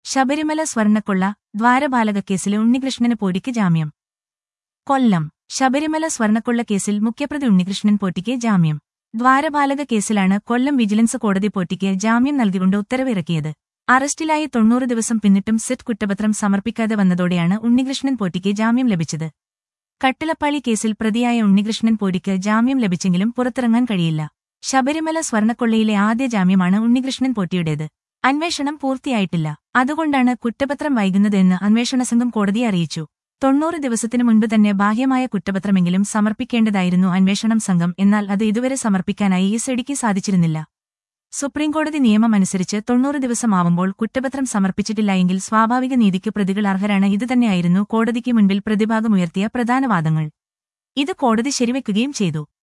ശബരിമല സ്വർണ്ണക്കൊള്ള ദ്വാരപാലക കേസിൽ ഉണ്ണികൃഷ്ണന് പോറ്റിക്ക് ജാമ്യം കൊല്ലം ശബരിമല സ്വർണ്ണക്കൊള്ള കേസിൽ മുഖ്യപ്രതി ഉണ്ണികൃഷ്ണൻ പോറ്റിക്ക് ജാമ്യം ദ്വാരപാലക കേസിലാണ് കൊല്ലം വിജിലൻസ് കോടതി പോറ്റിക്ക് ജാമ്യം നൽകിക്കൊണ്ട് ഉത്തരവിറക്കിയത് അറസ്റ്റിലായി തൊണ്ണൂറ് ദിവസം പിന്നിട്ടും സെറ്റ് കുറ്റപത്രം സമർപ്പിക്കാതെ വന്നതോടെയാണ് ഉണ്ണികൃഷ്ണൻ പോറ്റിക്ക് ജാമ്യം ലഭിച്ചത് കട്ടിളപ്പാളി കേസിൽ പ്രതിയായ ഉണ്ണികൃഷ്ണൻ പോറ്റിക്ക് ജാമ്യം ലഭിച്ചെങ്കിലും പുറത്തിറങ്ങാൻ കഴിയില്ല ശബരിമല സ്വർണ്ണക്കൊള്ളയിലെ ആദ്യ ജാമ്യമാണ് ഉണ്ണികൃഷ്ണൻ പോറ്റിയുടേത് അന്വേഷണം പൂർത്തിയായിട്ടില്ല അതുകൊണ്ടാണ് കുറ്റപത്രം വൈകുന്നതെന്ന് അന്വേഷണ സംഘം കോടതിയെ അറിയിച്ചു തൊണ്ണൂറ് ദിവസത്തിനു മുൻപ് തന്നെ ബാഹ്യമായ കുറ്റപത്രമെങ്കിലും സമർപ്പിക്കേണ്ടതായിരുന്നു അന്വേഷണം സംഘം എന്നാൽ അത് ഇതുവരെ സമർപ്പിക്കാനായി ഈ സെഡിക്ക് സാധിച്ചിരുന്നില്ല സുപ്രീംകോടതി നിയമമനുസരിച്ച് തൊണ്ണൂറ് ദിവസമാവുമ്പോൾ കുറ്റപത്രം സമർപ്പിച്ചിട്ടില്ല എങ്കിൽ സ്വാഭാവിക നീതിക്ക് പ്രതികൾ അർഹരാണ് ഇതുതന്നെയായിരുന്നു കോടതിക്ക് മുൻപിൽ പ്രതിഭാഗമുയർത്തിയ പ്രധാന വാദങ്ങൾ ഇത് കോടതി ശരിവെക്കുകയും ചെയ്തു